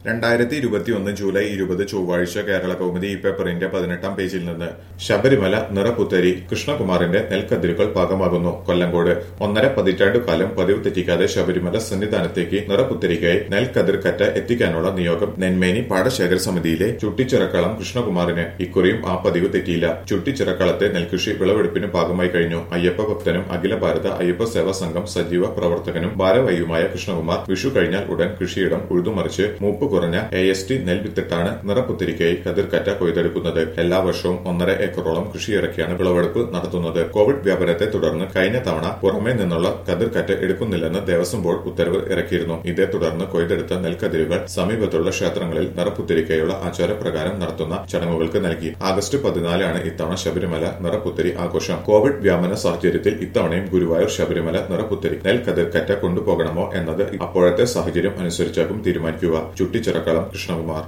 രണ്ടായിരത്തി ഇരുപത്തിയൊന്ന് ജൂലൈ ഇരുപത് ചൊവ്വാഴ്ച കേരള കൗമുദി ഈ പേപ്പറിന്റെ പതിനെട്ടാം പേജിൽ നിന്ന് ശബരിമല നിറപുത്തരി കൃഷ്ണകുമാറിന്റെ നെൽക്കതിരുകൾ പാകമാകുന്നു കൊല്ലങ്കോട് ഒന്നര പതിറ്റാണ്ടു കാലം പതിവ് തെറ്റിക്കാതെ ശബരിമല സന്നിധാനത്തേക്ക് നിറപുത്തരിക്കായി നെൽക്കതിർ കറ്റ എത്തിക്കാനുള്ള നിയോഗം നെന്മേനി പാടശേഖര സമിതിയിലെ ചുട്ടിച്ചിറക്കളം കൃഷ്ണകുമാറിന് ഇക്കുറിയും ആ പതിവ് തെറ്റിയില്ല ചുട്ടിച്ചിറക്കളത്തെ നെൽകൃഷി വിളവെടുപ്പിന് ഭാഗമായി കഴിഞ്ഞു അയ്യപ്പ ഭക്തനും അഖില ഭാരത അയ്യപ്പ സേവാ സംഘം സജീവ പ്രവർത്തകനും ഭാരവാഹിയുമായ കൃഷ്ണകുമാർ വിഷു കഴിഞ്ഞാൽ ഉടൻ കൃഷിയിടം ഉഴുതുമറിച്ച് മൂപ്പ് കുറഞ്ഞ എ എസ് ടി നെൽവിത്തിട്ടാണ് നിറപുത്തിരിക്കയായി കതിർക്കറ്റ കൊയ്തെടുക്കുന്നത് എല്ലാ വർഷവും ഒന്നര ഏക്കറോളം കൃഷിയിറക്കിയാണ് വിളവെടുപ്പ് നടത്തുന്നത് കോവിഡ് വ്യാപനത്തെ തുടർന്ന് കഴിഞ്ഞ തവണ പുറമേ നിന്നുള്ള കതിർക്കറ്റ് എടുക്കുന്നില്ലെന്ന് ദേവസ്വം ബോർഡ് ഉത്തരവ് ഇറക്കിയിരുന്നു ഇതേ തുടർന്ന് കൊയ്തെടുത്ത നെൽക്കതിരുകൾ സമീപത്തുള്ള ക്ഷേത്രങ്ങളിൽ നിറപുത്തിരിക്കയുള്ള ആചാരപ്രകാരം നടത്തുന്ന ചടങ്ങുകൾക്ക് നൽകി ആഗസ്റ്റ് പതിനാലാണ് ഇത്തവണ ശബരിമല നിറപുത്തരി ആഘോഷം കോവിഡ് വ്യാപന സാഹചര്യത്തിൽ ഇത്തവണയും ഗുരുവായൂർ ശബരിമല നിറപുത്തരി നെൽക്കതിർക്കറ്റ കൊണ്ടുപോകണമോ എന്നത് അപ്പോഴത്തെ സാഹചര്യം അനുസരിച്ചാകും തീരുമാനിക്കുക ചുട്ടിച്ചിറക്കളം കൃഷ്ണകുമാർ